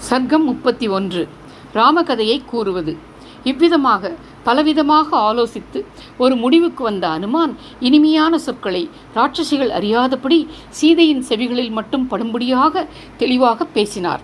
சர்க்கம் முப்பத்தி ஒன்று ராமகதையை கூறுவது இவ்விதமாக பலவிதமாக ஆலோசித்து ஒரு முடிவுக்கு வந்த அனுமான் இனிமையான சொற்களை ராட்சசிகள் அறியாதபடி சீதையின் செவிகளில் மட்டும் படும்படியாக தெளிவாக பேசினார்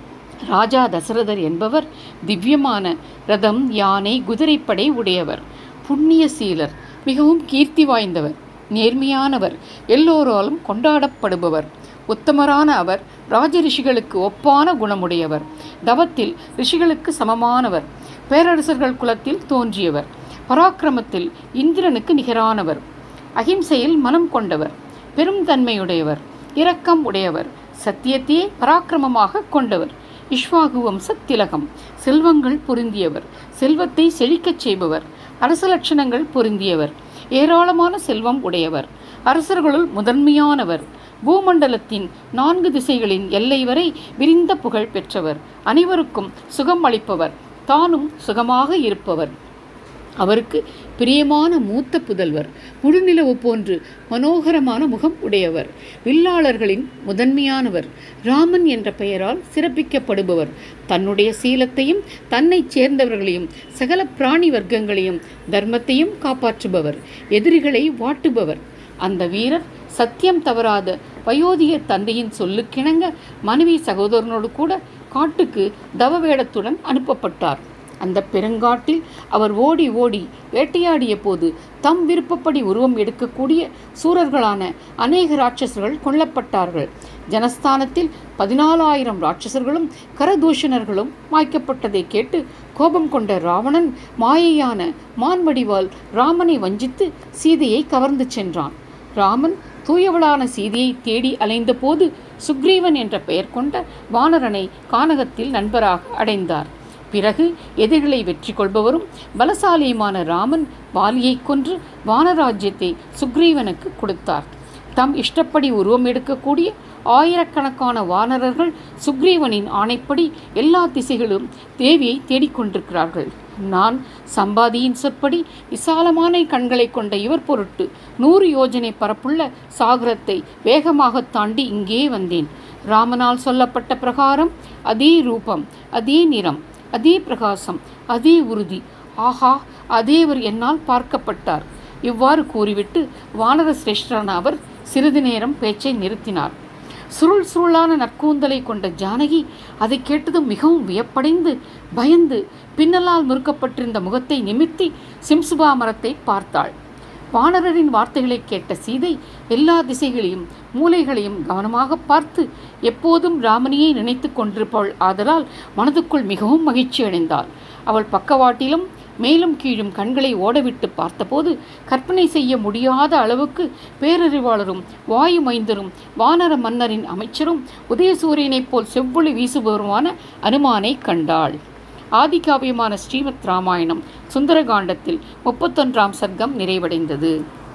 ராஜா தசரதர் என்பவர் திவ்யமான ரதம் யானை குதிரைப்படை உடையவர் புண்ணிய சீலர் மிகவும் கீர்த்தி வாய்ந்தவர் நேர்மையானவர் எல்லோராலும் கொண்டாடப்படுபவர் உத்தமரான அவர் ராஜ ரிஷிகளுக்கு ஒப்பான குணமுடையவர் தவத்தில் ரிஷிகளுக்கு சமமானவர் பேரரசர்கள் குலத்தில் தோன்றியவர் பராக்கிரமத்தில் இந்திரனுக்கு நிகரானவர் அகிம்சையில் மனம் கொண்டவர் பெரும் தன்மையுடையவர் இரக்கம் உடையவர் சத்தியத்தையே பராக்கிரமமாக கொண்டவர் இஷ்வாகு வம்ச திலகம் செல்வங்கள் பொருந்தியவர் செல்வத்தை செழிக்கச் செய்பவர் அரச லட்சணங்கள் பொருந்தியவர் ஏராளமான செல்வம் உடையவர் அரசர்களுள் முதன்மையானவர் பூமண்டலத்தின் நான்கு திசைகளின் எல்லை வரை விரிந்த புகழ் பெற்றவர் அனைவருக்கும் சுகம் அளிப்பவர் தானும் சுகமாக இருப்பவர் அவருக்கு பிரியமான மூத்த புதல்வர் முழுநிலவு போன்று மனோகரமான முகம் உடையவர் வில்லாளர்களின் முதன்மையானவர் ராமன் என்ற பெயரால் சிறப்பிக்கப்படுபவர் தன்னுடைய சீலத்தையும் தன்னைச் சேர்ந்தவர்களையும் சகல பிராணி வர்க்கங்களையும் தர்மத்தையும் காப்பாற்றுபவர் எதிரிகளை வாட்டுபவர் அந்த வீரர் சத்தியம் தவறாத வயோதிக தந்தையின் சொல்லுக்கிணங்க மனைவி சகோதரனோடு கூட காட்டுக்கு தவ வேடத்துடன் அனுப்பப்பட்டார் அந்த பெருங்காட்டில் அவர் ஓடி ஓடி வேட்டையாடிய போது தம் விருப்பப்படி உருவம் எடுக்கக்கூடிய சூரர்களான அநேக ராட்சசர்கள் கொல்லப்பட்டார்கள் ஜனஸ்தானத்தில் பதினாலாயிரம் ராட்சசர்களும் கரதூஷணர்களும் மாய்க்கப்பட்டதை கேட்டு கோபம் கொண்ட ராவணன் மாயையான மான்வடிவால் ராமனை வஞ்சித்து சீதையை கவர்ந்து சென்றான் ராமன் தூயவளான சீதையை தேடி அலைந்தபோது சுக்ரீவன் என்ற பெயர் கொண்ட வானரனை கானகத்தில் நண்பராக அடைந்தார் பிறகு எதிரிகளை வெற்றி கொள்பவரும் பலசாலியுமான ராமன் வாலியை கொன்று வானராஜ்யத்தை சுக்ரீவனுக்கு கொடுத்தார் தம் இஷ்டப்படி உருவம் எடுக்கக்கூடிய ஆயிரக்கணக்கான வானரர்கள் சுக்ரீவனின் ஆணைப்படி எல்லா திசைகளும் தேவியை தேடிக்கொண்டிருக்கிறார்கள் நான் சம்பாதியின் சொற்படி விசாலமான கண்களை கொண்ட இவர் பொருட்டு நூறு யோஜனை பரப்புள்ள சாகரத்தை வேகமாக தாண்டி இங்கே வந்தேன் ராமனால் சொல்லப்பட்ட பிரகாரம் அதே ரூபம் அதே நிறம் அதே பிரகாசம் அதே உறுதி ஆஹா அதேவர் என்னால் பார்க்கப்பட்டார் இவ்வாறு கூறிவிட்டு வானர சிரேஷ்டரான அவர் சிறிது நேரம் பேச்சை நிறுத்தினார் சுருள் சுருளான நற்கூந்தலை கொண்ட ஜானகி அதை கேட்டதும் மிகவும் வியப்படைந்து பயந்து பின்னலால் முறுக்கப்பட்டிருந்த முகத்தை நிமித்தி சிம்சுபா மரத்தை பார்த்தாள் வானரரின் வார்த்தைகளை கேட்ட சீதை எல்லா திசைகளையும் மூலைகளையும் கவனமாக பார்த்து எப்போதும் ராமனியை நினைத்து கொண்டிருப்பவள் ஆதலால் மனதுக்குள் மிகவும் மகிழ்ச்சி அடைந்தாள் அவள் பக்கவாட்டிலும் மேலும் கீழும் கண்களை ஓடவிட்டு பார்த்தபோது கற்பனை செய்ய முடியாத அளவுக்கு பேரறிவாளரும் வாயு மைந்தரும் வானர மன்னரின் அமைச்சரும் உதயசூரியனைப் போல் செவ்வொளி வீசுபவருமான அனுமானை கண்டாள் ஆதிகாவியமான ஸ்ரீமத் ராமாயணம் சுந்தரகாண்டத்தில் முப்பத்தொன்றாம் சர்க்கம் நிறைவடைந்தது